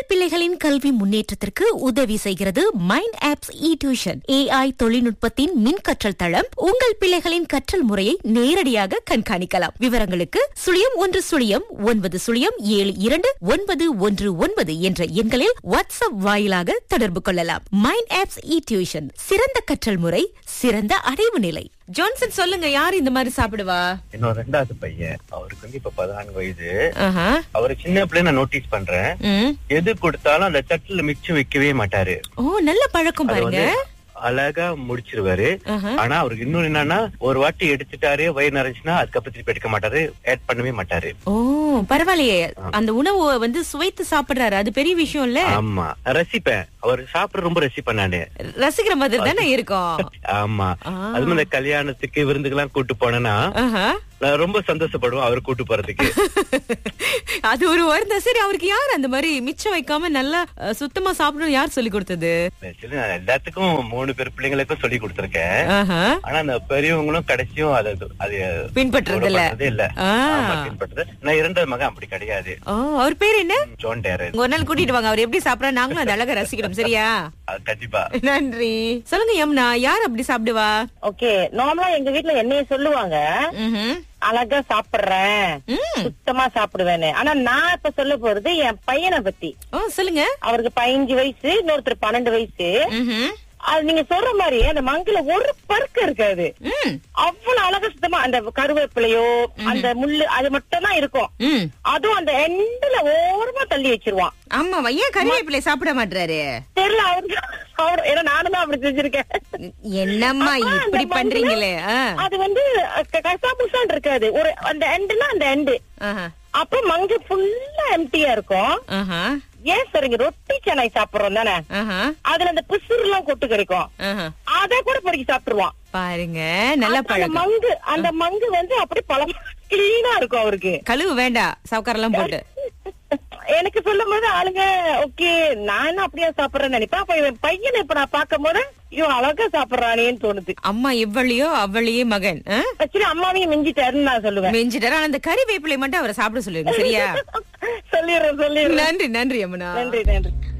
பிள்ளைகளின் கல்வி முன்னேற்றத்திற்கு உதவி செய்கிறது mind apps e tuition AI தொழில்நுட்பத்தின் மின் கற்றல் தளம் உங்கள் பிள்ளைகளின் கற்றல் முறையை நேரடியாக கண்காணிக்கலாம் விவரங்களுக்கு சுழியம் ஒன்று சுழியம் ஒன்பது சுழியம் ஏழு இரண்டு ஒன்பது ஒன்று ஒன்பது என்ற எண்களில் வாட்ஸ்அப் வாயிலாக தொடர்பு கொள்ளலாம் மைண்ட் ஆப்ஸ் இ டியூஷன் சிறந்த கற்றல் முறை சிறந்த அடைவு நிலை ஜான்சன் சொல்லுங்க யார் இந்த மாதிரி சாப்பிடுவா என்னோட ரெண்டாவது பையன் அவருக்கு வந்து இப்ப பதினான்கு வயது ஆஹா. அவரு சின்ன பிள்ளை நான் நோட்டீஸ் பண்றேன் ம். எது கொடுத்தாலும் அந்த தட்டுல மிச்சம் வைக்கவே மாட்டாரு ஓ நல்ல பழக்கம் அது பாருங்க வந்து அழகா முடிச்சிருவாரு ஆஹா. ஆனா அவருக்கு இன்னொன்னு என்னன்னா ஒரு வாட்டி எடுத்துட்டாரு வயிறு நிறைஞ்சுன்னா அதுக்கப்புறம் திருப்பி எடுக்க மாட்டாரு ஆட் பண்ணவே மாட்டாரு ஓ பரவாயில்லையே அந்த உணவு வந்து சுவைத்து சாப்பிடுறாரு அது பெரிய விஷயம் இல்ல ஆமா ரசிப்பேன் அவர் சாப்பிட ரொம்ப ரசிப்பேன் நானு ரசிக்கிற மாதிரி தானே இருக்கும் ஆமா ஆ. அது மாதிரி இந்த கல்யாணத்துக்கு விருந்துக்கெல்லாம் கூட்டு போனேன்னா ஆஹா. நான் ரொம்ப சந்தோஷப்படுவேன் அவர் கூட்டு போறதுக்கு அது ஒரு வருந்தம் சரி அவருக்கு யார் அந்த மாதிரி மிச்சம் வைக்காம நல்லா அஹ், சுத்தமா சாப்பிடணும் யார் சொல்லி கொடுத்தது Actually, நான் எல்லாத்துக்கும் மூணு பேர் பிள்ளைங்களுக்கும் சொல்லி கொடுத்திருக்கேன் ஆஹா. ஆனா அந்த பெரியவங்களும் கடைசியும் அது அது பின்பற்றுறது இல்ல follow பண்றதே இல்ல ஆ. ஆமா, பின்பற்றுறது நான் இரண்டாவது மகன் அப்படி கிடையாது ஓ அவர் பேர் என்ன ஜோன் டேரர் ஒரு நாள் கூட்டிட்டு வாங்க அவர் எப்படி சாப்பிடறா நாங்களும் அந்த அழகா ரசிக்கணும் சரியா அது கண்டிப்பா நன்றி சொல்லுங்க யமுனா யார் அப்படி சாப்பிடுவா ஓகே நார்மலா எங்க வீட்ல என்னைய சொல்லுவாங்க ம்ஹும். அழகா சாப்பிடுறேன் ம். சுத்தமா சாப்பிடுவேன்னு ஆனா நான் இப்ப சொல்ல போறது என் பையனை பத்தி ஓ சொல்லுங்க அவருக்கு பதினஞ்சு வயசு இன்னொருத்தர் பன்னெண்டு வயசு ம்ஹும். அது நீங்க சொல்ற மாதிரி அந்த மங்குல ஒரு பருக்க இருக்காது ம். அவ்வளவு அழகா சுத்தமா அந்த கருவேப்பிலையோ அந்த முள்ளு அது மட்டும் தான் இருக்கும் ம். அதுவும் அந்த எண்டுல ஓரமா தள்ளி வச்சிருவான் ஆமா ஏன் கறிவேப்பிலை சாப்பிட மாட்டாரு தெரியல அவருக்கு அவர் ஏன்னா நானும் தான் அப்படி செஞ்சிருக்கேன் என்னம்மா அப்ப அந்த இப்படி மங்குல பண்றீங்களே ஆ. அது வந்து க- கசா புசான் இருக்காது ஒரு அந்த எண்டுனா அந்த எண்டு ஆஹா. அப்ப மங்கு ஃபுல்லா எம்டியா இருக்கும் ஆஹா. ஏன் சரிங்க ரொட்டி சென்னை சாப்பிடுறோம் தானே ஆஹா. அதுல அந்த பிசுறு எல்லாம் கொட்டு கிடைக்கும் ஆஹா. அத கூட பொறுக்கி சாப்பிட்டுருவான் பாருங்க நல்ல அந்த பழக்கம் மங்கு அந்த மங்கு வந்து அப்படி பழம் கிளீனா இருக்கும் அவருக்கு கழுவு வேண்டாம் சவுக்காரெல்லாம் போட்டு எனக்கு சொல்லும் போது ஆளுங்க ஓகே நானும் அப்படியா சாப்பிடுறேன்னு நினைப்பேன் அப்ப இவன் பையனை இப்ப நான் பார்க்கும் போது இவன் அழகா சாப்பிடுறானேன்னு தோணுது அம்மா எவ்வளியோ அவ்வளியே மகன் ஆ? ஆக்சுவலி அம்மாவையும் மிஞ்சிட்டாருன்னு நான் சொல்லுவேன் மெஞ்சிட்டாரு ஆனா அந்த கறி வேப்பிலை மட்டும் அவரை சாப்பிட சொல்லுங்க சரியா சொல்லிடுறேன் சொல்லிடுறேன் நன்றி நன்றி அம்மனா நன்றி நன்றி